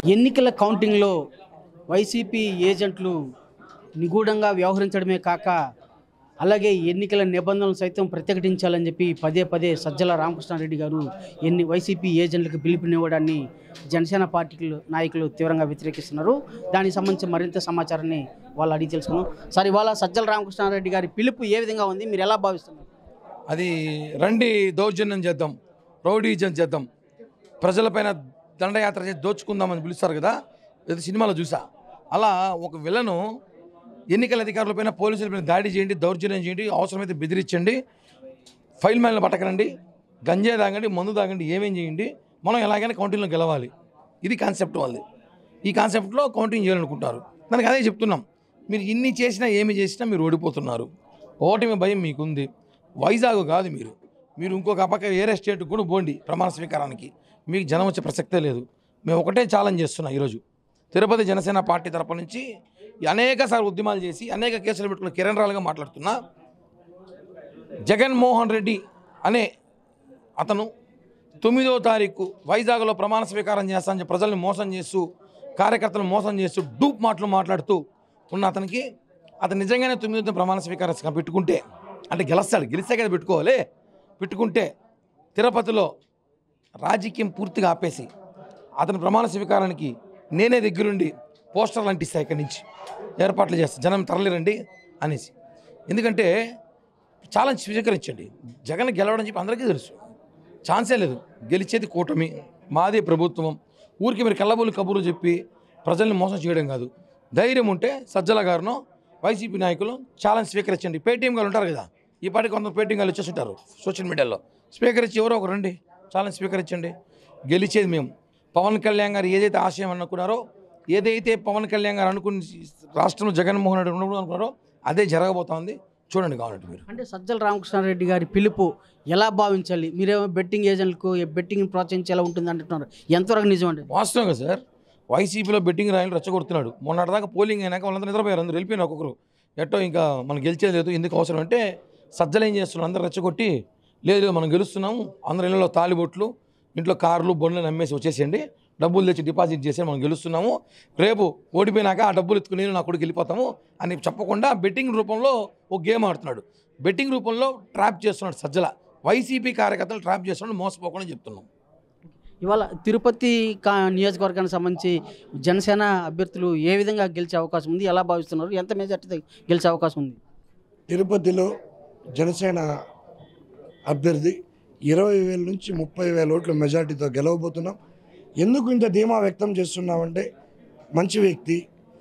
ఎన్నికల కౌంటింగ్లో వైసీపీ ఏజెంట్లు నిగూఢంగా వ్యవహరించడమే కాక అలాగే ఎన్నికల నిబంధనలు సైతం ప్రతిఘటించాలని చెప్పి పదే పదే సజ్జల రామకృష్ణారెడ్డి గారు ఎన్ని వైసీపీ ఏజెంట్లకు పిలుపునివ్వడాన్ని జనసేన పార్టీ నాయకులు తీవ్రంగా వ్యతిరేకిస్తున్నారు దానికి సంబంధించి మరింత సమాచారాన్ని వాళ్ళు అడిగి తెలుసుకుందాం సార్ ఇవాళ సజ్జల రామకృష్ణారెడ్డి గారి పిలుపు ఏ విధంగా ఉంది మీరు ఎలా భావిస్తున్నారు అది రండి దౌర్జన్యం చేద్దాం రౌడీజం చేద్దాం ప్రజలపైన దండయాత్ర చేసి దోచుకుందామని పిలుస్తారు కదా ఇది సినిమాలో చూసా అలా ఒక విలను ఎన్నికల అధికారులపైన పోలీసులపైన దాడి చేయండి దౌర్జన్యం చేయండి అవసరమైతే బెదిరించండి ఫైల్ మ్యాన్లు పట్టకరండి గంజాయి తాగండి మందు తాగండి ఏమేం చేయండి మనం ఎలాగైనా కౌంటింగ్లో గెలవాలి ఇది కాన్సెప్ట్ వాళ్ళది ఈ కాన్సెప్ట్లో కౌంటింగ్ చేయాలనుకుంటారు దానికి అదే చెప్తున్నాం మీరు ఇన్ని చేసినా ఏమి చేసినా మీరు ఓడిపోతున్నారు ఓటమి భయం మీకుంది వైజాగ్ కాదు మీరు మీరు ఇంకొక పక్క వేరే స్టేట్కి కూడా పోండి ప్రమాణ స్వీకారానికి మీకు జనం వచ్చే ప్రసక్తే లేదు మేము ఒకటే ఛాలెంజ్ చేస్తున్నాం ఈరోజు తిరుపతి జనసేన పార్టీ తరపు నుంచి అనేక సార్లు ఉద్యమాలు చేసి అనేక కేసులు పెట్టుకున్న కిరణ్ రాలుగా మాట్లాడుతున్నా జగన్మోహన్ రెడ్డి అనే అతను తొమ్మిదో తారీఖు వైజాగ్లో ప్రమాణ స్వీకారం చేస్తానని చెప్పి ప్రజల్ని మోసం చేస్తూ కార్యకర్తలను మోసం చేస్తూ డూప్ మాటలు మాట్లాడుతూ ఉన్న అతనికి అతను నిజంగానే తొమ్మిదో తేదీ ప్రమాణ స్వీకారం పెట్టుకుంటే అంటే గెలుస్తాడు గెలిస్తే కదా పెట్టుకోవాలి పెట్టుకుంటే తిరుపతిలో రాజకీయం పూర్తిగా ఆపేసి అతని ప్రమాణ స్వీకారానికి నేనే దగ్గరుండి పోస్టర్లు అంటిస్తా ఇక్కడి నుంచి ఏర్పాట్లు చేస్తా జనం తరలిరండి అనేసి ఎందుకంటే ఛాలెంజ్ స్వీకరించండి జగన్ గెలవడం చెప్పి అందరికీ తెలుసు ఛాన్సే లేదు గెలిచేది కూటమి మాదే ప్రభుత్వం ఊరికి మీరు కళ్ళబోలు కబుర్లు చెప్పి ప్రజల్ని మోసం చేయడం కాదు ధైర్యం ఉంటే సజ్జల గారును వైసీపీ నాయకులు ఛాలెంజ్ స్వీకరించండి పేటీఎం గారు ఉంటారు కదా ఈ పాటికి కొంత పేటీఎం గారు వచ్చేస్తుంటారు సోషల్ మీడియాలో స్వీకరించి ఎవరో ఒకరు రండి ఛాలెంజ్ స్వీకరించండి గెలిచేది మేము పవన్ కళ్యాణ్ గారు ఏదైతే ఆశయం అనుకున్నారో ఏదైతే పవన్ కళ్యాణ్ గారు అనుకుని రాష్ట్రంలో జగన్మోహన్ రెడ్డి ఉన్నప్పుడు అనుకున్నారో అదే జరగబోతోంది చూడండి కావాలంటే మీరు అంటే సజ్జల రామకృష్ణారెడ్డి గారి పిలుపు ఎలా భావించాలి మీరేమో బెట్టింగ్ ఏజెంట్లకు బెట్టింగ్ ప్రోత్సహించి ఎలా ఉంటుంది అంటున్నారు ఎంతవరకు నిజం అంటే వాస్తవంగా సార్ వైసీపీలో బెట్టింగ్ రాయలు రెచ్చగొడుతున్నాడు మొన్నటిదాకా పోలింగ్ అయినాక వాళ్ళందరూ నిద్రపోయారు అందరూ వెళ్ళిపోయిన ఒక్కొక్కరు ఎట్టో ఇంకా మనం గెలిచేది లేదు ఎందుకు అవసరం అంటే సజ్జలు ఏం చేస్తున్నారు అందరూ రెచ్చగొట్టి లేదు లేదు మనం గెలుస్తున్నాము అందరి ఇళ్ళలో తాలిబొట్లు ఇంట్లో కార్లు బండ్లు నమ్మేసి వచ్చేసేయండి డబ్బులు తెచ్చి డిపాజిట్ చేసి మనం గెలుస్తున్నాము రేపు ఓడిపోయినాక ఆ డబ్బులు ఎత్తుకుని నేను నా కొడుకు వెళ్ళిపోతాము అని చెప్పకుండా బెట్టింగ్ రూపంలో ఒక గేమ్ ఆడుతున్నాడు బెట్టింగ్ రూపంలో ట్రాప్ చేస్తున్నాడు సజ్జల వైసీపీ కార్యకర్తలు ట్రాప్ చేస్తున్నాడు మోసపోకుండా చెప్తున్నాం ఇవాళ తిరుపతి కా నియోజకవర్గానికి సంబంధించి జనసేన అభ్యర్థులు ఏ విధంగా గెలిచే అవకాశం ఉంది ఎలా భావిస్తున్నారు ఎంత మెజార్టీ గెలిచే అవకాశం ఉంది తిరుపతిలో జనసేన అభ్యర్థి ఇరవై వేల నుంచి ముప్పై వేల ఓట్ల మెజార్టీతో గెలవబోతున్నాం ఎందుకు ఇంత ధీమా వ్యక్తం చేస్తున్నామంటే మంచి వ్యక్తి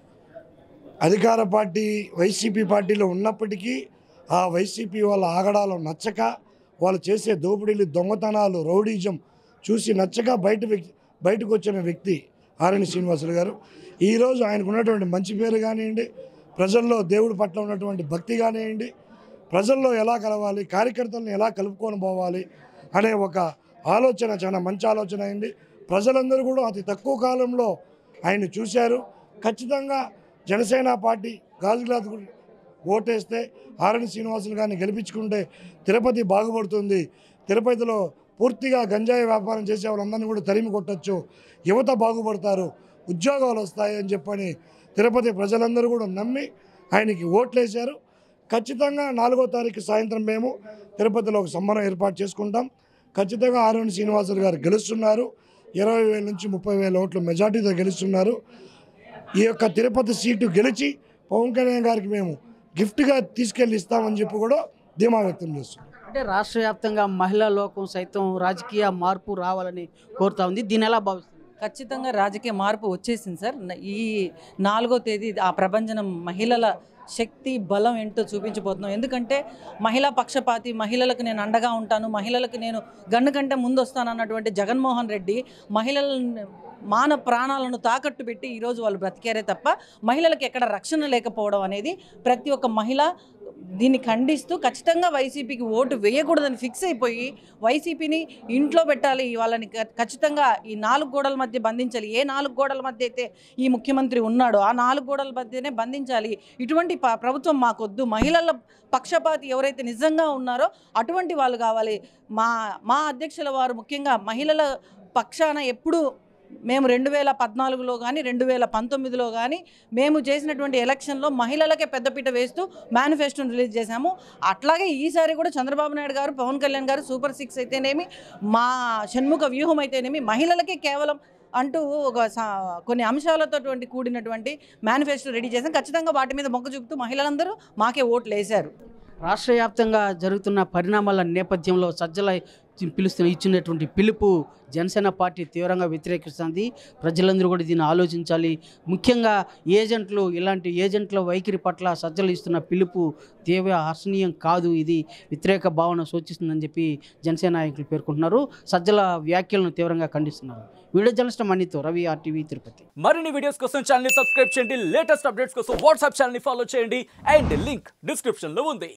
అధికార పార్టీ వైసీపీ పార్టీలో ఉన్నప్పటికీ ఆ వైసీపీ వాళ్ళ ఆగడాలు నచ్చక వాళ్ళు చేసే దోపిడీలు దొంగతనాలు రౌడీజం చూసి నచ్చక బయట వ్యక్తి బయటకు వచ్చిన వ్యక్తి ఆరణి శ్రీనివాసులు గారు ఈరోజు ఆయనకు ఉన్నటువంటి మంచి పేరు కానివ్వండి ప్రజల్లో దేవుడి పట్ల ఉన్నటువంటి భక్తి కానివ్వండి ప్రజల్లో ఎలా కలవాలి కార్యకర్తలను ఎలా కలుపుకొని పోవాలి అనే ఒక ఆలోచన చాలా మంచి ఆలోచన అయింది ప్రజలందరూ కూడా అతి తక్కువ కాలంలో ఆయన చూశారు ఖచ్చితంగా జనసేన పార్టీ గాజుగ్లాత్ ఓటేస్తే ఆరణి శ్రీనివాసులు గారిని గెలిపించుకుంటే తిరుపతి బాగుపడుతుంది తిరుపతిలో పూర్తిగా గంజాయి వ్యాపారం చేసే వాళ్ళందరినీ కూడా తరిమి కొట్టచ్చు యువత బాగుపడతారు ఉద్యోగాలు వస్తాయి అని చెప్పని తిరుపతి ప్రజలందరూ కూడా నమ్మి ఆయనకి ఓట్లేశారు ఖచ్చితంగా నాలుగో తారీఖు సాయంత్రం మేము తిరుపతిలో ఒక సంబరం ఏర్పాటు చేసుకుంటాం ఖచ్చితంగా ఆరోని శ్రీనివాసులు గారు గెలుస్తున్నారు ఇరవై వేల నుంచి ముప్పై వేల ఓట్లు మెజార్టీతో గెలుస్తున్నారు ఈ యొక్క తిరుపతి సీటు గెలిచి పవన్ కళ్యాణ్ గారికి మేము గిఫ్ట్గా తీసుకెళ్ళి ఇస్తామని చెప్పి కూడా ధీమా వ్యక్తం చేస్తున్నాం అంటే రాష్ట్ర వ్యాప్తంగా మహిళా లోకం సైతం రాజకీయ మార్పు రావాలని కోరుతా ఉంది దీన్ని ఎలా భావిస్తుంది ఖచ్చితంగా రాజకీయ మార్పు వచ్చేసింది సార్ న- ఈ నాలుగో తేదీ ఆ ప్రభంజనం మహిళల శక్తి బలం ఏంటో చూపించబోతున్నాం ఎందుకంటే మహిళా పక్షపాతి మహిళలకు నేను అండగా ఉంటాను మహిళలకు నేను గన్ను కంటే ముందు వస్తాను అన్నటువంటి జగన్మోహన్ రెడ్డి మహిళలను మాన ప్రాణాలను తాకట్టు పెట్టి ఈరోజు వాళ్ళు బ్రతికారే తప్ప మహిళలకు ఎక్కడ రక్షణ లేకపోవడం అనేది ప్రతి ఒక్క మహిళ దీన్ని ఖండిస్తూ ఖచ్చితంగా వైసీపీకి ఓటు వేయకూడదని ఫిక్స్ అయిపోయి వైసీపీని ఇంట్లో పెట్టాలి వాళ్ళని ఖ- ఖచ్చితంగా ఈ నాలుగు గోడల మధ్య బంధించాలి ఏ నాలుగు గోడల మధ్య అయితే ఈ ముఖ్యమంత్రి ఉన్నాడో ఆ నాలుగు గోడల మధ్యనే బంధించాలి ఇటువంటి ప- ప్రభుత్వం మాకొద్దు మహిళల పక్షపాతి ఎవరైతే నిజంగా ఉన్నారో అటువంటి వాళ్ళు కావాలి మా మా అధ్యక్షుల వారు ముఖ్యంగా మహిళల పక్షాన ఎప్పుడూ మేము రెండు వేల పద్నాలుగులో కానీ రెండు వేల పంతొమ్మిదిలో కానీ మేము చేసినటువంటి ఎలక్షన్లో మహిళలకే పెద్దపీట వేస్తూ మేనిఫెస్టోని రిలీజ్ చేశాము అట్లాగే ఈసారి కూడా చంద్రబాబు నాయుడు గారు పవన్ కళ్యాణ్ గారు సూపర్ సిక్స్ అయితేనేమి మా షణ్ముఖ వ్యూహం అయితేనేమి మహిళలకే కేవలం అంటూ ఒక సా- కొన్ని అంశాలతో కూడినటువంటి మేనిఫెస్టో రెడీ చేశాం ఖచ్చితంగా వాటి మీద మొగ్గు చూపుతూ మహిళలందరూ మాకే ఓట్లు వేశారు రాష్ట్ర వ్యాప్తంగా జరుగుతున్న పరిణామాల నేపథ్యంలో సజ్జల పిలుస్తున్న ఇచ్చినటువంటి పిలుపు జనసేన పార్టీ తీవ్రంగా వ్యతిరేకిస్తుంది ప్రజలందరూ కూడా దీన్ని ఆలోచించాలి ముఖ్యంగా ఏజెంట్లు ఇలాంటి ఏజెంట్ల వైఖరి పట్ల సజ్జలు ఇస్తున్న పిలుపు తీవ్ర హర్షణీయం కాదు ఇది వ్యతిరేక భావన సూచిస్తుందని చెప్పి జనసేన నాయకులు పేర్కొంటున్నారు సజ్జల వ్యాఖ్యలను తీవ్రంగా ఖండిస్తున్నారు వీడియో జర్నలిస్ట్ మణితో రవి ఆర్టీవీ తిరుపతి మరిన్ని వీడియోస్ కోసం ఛానల్ సబ్స్క్రైబ్ చేయండి లేటెస్ట్ అప్డేట్స్ కోసం వాట్సాప్ ఛానల్ ఫాలో చేయండి అండ్ లింక్ డిస్క్రిప్షన్ లో ఉంది